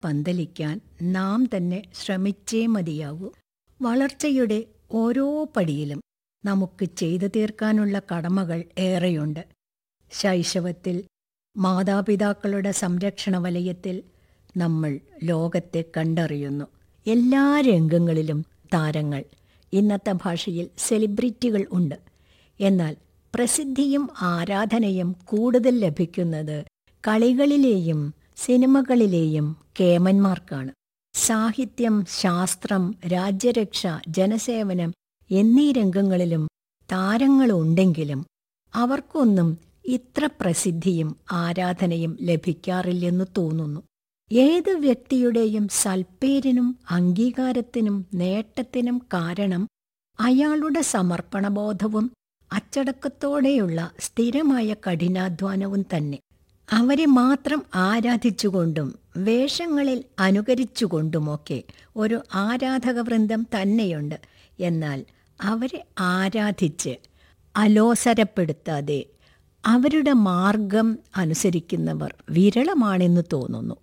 പന്തലിക്കാൻ നാം തന്നെ ശ്രമിച്ചേ മതിയാവൂ വളർച്ചയുടെ ഓരോ പടിയിലും നമുക്ക് ചെയ്തു തീർക്കാനുള്ള കടമകൾ ഏറെയുണ്ട് ശൈശവത്തിൽ മാതാപിതാക്കളുടെ സംരക്ഷണ വലയത്തിൽ നമ്മൾ ലോകത്തെ കണ്ടറിയുന്നു എല്ലാ രംഗങ്ങളിലും താരങ്ങൾ ഇന്നത്തെ ഭാഷയിൽ സെലിബ്രിറ്റികൾ ഉണ്ട് എന്നാൽ പ്രസിദ്ധിയും ആരാധനയും കൂടുതൽ ലഭിക്കുന്നത് കളികളിലെയും സിനിമകളിലെയും കേമന്മാർക്കാണ് സാഹിത്യം ശാസ്ത്രം രാജ്യരക്ഷ ജനസേവനം എന്നീ രംഗങ്ങളിലും താരങ്ങളുണ്ടെങ്കിലും അവർക്കൊന്നും ഇത്ര പ്രസിദ്ധിയും ആരാധനയും ലഭിക്കാറില്ലെന്ന് തോന്നുന്നു ഏത് വ്യക്തിയുടെയും സൽപ്പേരിനും അംഗീകാരത്തിനും നേട്ടത്തിനും കാരണം അയാളുടെ സമർപ്പണബോധവും അച്ചടക്കത്തോടെയുള്ള സ്ഥിരമായ കഠിനാധ്വാനവും തന്നെ അവരെ മാത്രം ആരാധിച്ചുകൊണ്ടും വേഷങ്ങളിൽ അനുകരിച്ചുകൊണ്ടുമൊക്കെ ഒരു ആരാധകവൃന്ദം തന്നെയുണ്ട് എന്നാൽ അവരെ ആരാധിച്ച് അലോസരപ്പെടുത്താതെ അവരുടെ മാർഗം അനുസരിക്കുന്നവർ വിരളമാണെന്ന് തോന്നുന്നു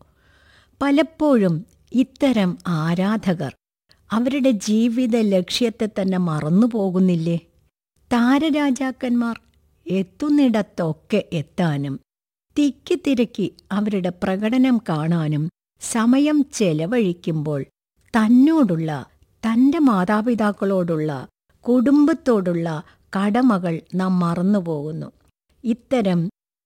പലപ്പോഴും ഇത്തരം ആരാധകർ അവരുടെ ജീവിത ലക്ഷ്യത്തെ തന്നെ മറന്നുപോകുന്നില്ലേ താരരാജാക്കന്മാർ എത്തുന്നിടത്തൊക്കെ എത്താനും തിക്കി തിരക്കി അവരുടെ പ്രകടനം കാണാനും സമയം ചെലവഴിക്കുമ്പോൾ തന്നോടുള്ള തൻ്റെ മാതാപിതാക്കളോടുള്ള കുടുംബത്തോടുള്ള കടമകൾ നാം മറന്നുപോകുന്നു ഇത്തരം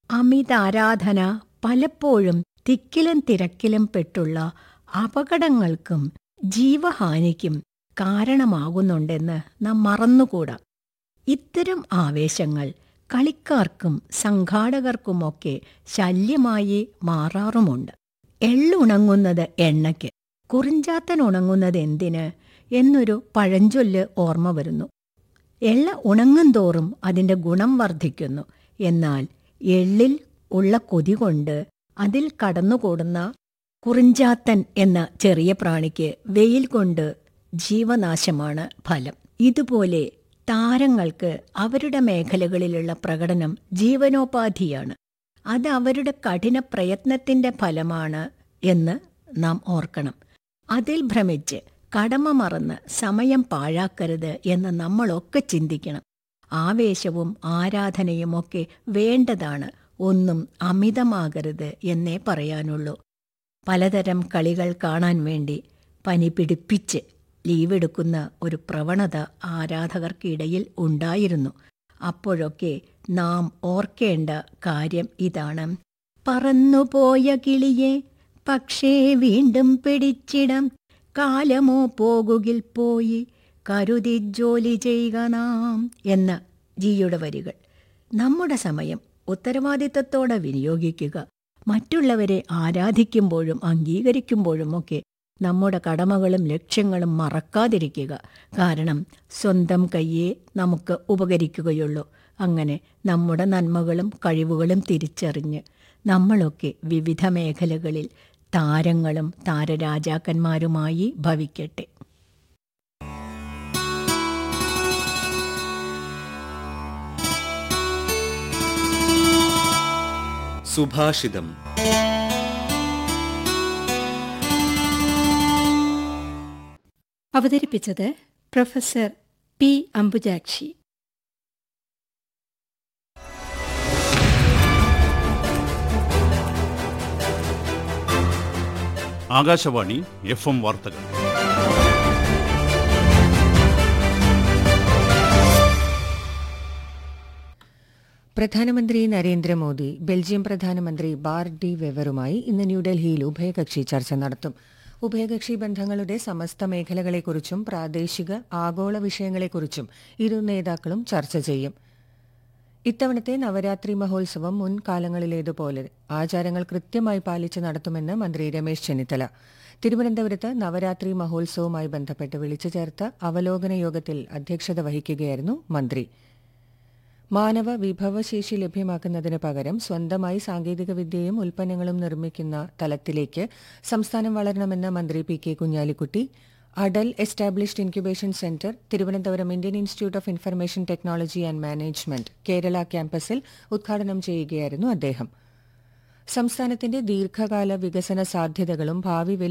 അമിതാരാധന പലപ്പോഴും തിക്കിലും തിരക്കിലും പെട്ടുള്ള അപകടങ്ങൾക്കും ജീവഹാനിക്കും കാരണമാകുന്നുണ്ടെന്ന് നാം മറന്നുകൂടാ ഇത്തരം ആവേശങ്ങൾ കളിക്കാർക്കും സംഘാടകർക്കുമൊക്കെ ശല്യമായി മാറാറുമുണ്ട് എള്ളുണങ്ങുന്നത് എണ്ണയ്ക്ക് കുറിഞ്ചാത്തൻ ഉണങ്ങുന്നത് എന്തിന് എന്നൊരു പഴഞ്ചൊല്ല് ഓർമ്മ വരുന്നു എള്ള ഉണങ്ങും തോറും അതിൻ്റെ ഗുണം വർദ്ധിക്കുന്നു എന്നാൽ എള്ളിൽ ഉള്ള കൊതി കൊണ്ട് അതിൽ കടന്നുകൂടുന്ന കുറിഞ്ചാത്തൻ എന്ന ചെറിയ പ്രാണിക്ക് വെയിൽ കൊണ്ട് ജീവനാശമാണ് ഫലം ഇതുപോലെ താരങ്ങൾക്ക് അവരുടെ മേഖലകളിലുള്ള പ്രകടനം ജീവനോപാധിയാണ് അത് അവരുടെ കഠിന പ്രയത്നത്തിന്റെ ഫലമാണ് എന്ന് നാം ഓർക്കണം അതിൽ ഭ്രമിച്ച് കടമ മറന്ന് സമയം പാഴാക്കരുത് എന്ന് നമ്മളൊക്കെ ചിന്തിക്കണം ആവേശവും ആരാധനയും ഒക്കെ വേണ്ടതാണ് ഒന്നും അമിതമാകരുത് എന്നേ പറയാനുള്ളൂ പലതരം കളികൾ കാണാൻ വേണ്ടി പനി പിടിപ്പിച്ച് ലീവെടുക്കുന്ന ഒരു പ്രവണത ആരാധകർക്കിടയിൽ ഉണ്ടായിരുന്നു അപ്പോഴൊക്കെ നാം ഓർക്കേണ്ട കാര്യം ഇതാണ് പറന്നുപോയ കിളിയെ പക്ഷേ വീണ്ടും പിടിച്ചിടം കാലമോ പോകുകിൽ പോയി കരുതി ജോലി ചെയ്യുക നാം എന്ന ജിയുടെ വരികൾ നമ്മുടെ സമയം ഉത്തരവാദിത്തത്തോടെ വിനിയോഗിക്കുക മറ്റുള്ളവരെ ആരാധിക്കുമ്പോഴും അംഗീകരിക്കുമ്പോഴുമൊക്കെ നമ്മുടെ കടമകളും ലക്ഷ്യങ്ങളും മറക്കാതിരിക്കുക കാരണം സ്വന്തം കയ്യേ നമുക്ക് ഉപകരിക്കുകയുള്ളൂ അങ്ങനെ നമ്മുടെ നന്മകളും കഴിവുകളും തിരിച്ചറിഞ്ഞ് നമ്മളൊക്കെ വിവിധ മേഖലകളിൽ താരങ്ങളും താരരാജാക്കന്മാരുമായി ഭവിക്കട്ടെ സുഭാഷിതം അവതരിപ്പിച്ചത് professor P Ambujakshi Akashvani F M വാർത്തകൾ പ്രധാനമന്ത്രി നരേന്ദ്രമോദി ബെൽജിയം പ്രധാനമന്ത്രി ബാർ ഡി വെവറുമായി ഇന്ന് ന്യൂഡൽഹിയിൽ ഉഭയകക്ഷി ചർച്ച നടത്തും ഉഭയകക്ഷി ബന്ധങ്ങളുടെ സമസ്ത മേഖലകളെക്കുറിച്ചും പ്രാദേശിക ആഗോള വിഷയങ്ങളെക്കുറിച്ചും ഇരു നേതാക്കളും ചർച്ച ചെയ്യും ഇത്തവണത്തെ നവരാത്രി മഹോത്സവം മുൻകാലങ്ങളിലേതുപോലെ ആചാരങ്ങൾ കൃത്യമായി പാലിച്ച് നടത്തുമെന്ന് മന്ത്രി രമേശ് ചെന്നിത്തല തിരുവനന്തപുരത്ത് നവരാത്രി മഹോത്സവവുമായി ബന്ധപ്പെട്ട് വിളിച്ചു ചേർത്ത അവലോകന യോഗത്തിൽ അധ്യക്ഷത വഹിക്കുകയായിരുന്നു മന്ത്രി മാനവ വിഭവശേഷി ലഭ്യമാക്കുന്നതിന് പകരം സ്വന്തമായി സാങ്കേതികവിദ്യയും ഉൽപ്പന്നങ്ങളും നിർമ്മിക്കുന്ന തലത്തിലേക്ക് സംസ്ഥാനം വളരണമെന്ന് മന്ത്രി പി കെ കുഞ്ഞാലിക്കുട്ടി അഡൽ established incubation centre Thiruvananthapuram Indian institute of information technology and management Kerala ക്യാമ്പസിൽ ഉദ്ഘാടനം ചെയ്യുകയായിരുന്നു അദ്ദേഹം സംസ്ഥാനത്തിന്റെ ദീർഘകാല വികസന സാധ്യതകളും ഭാവി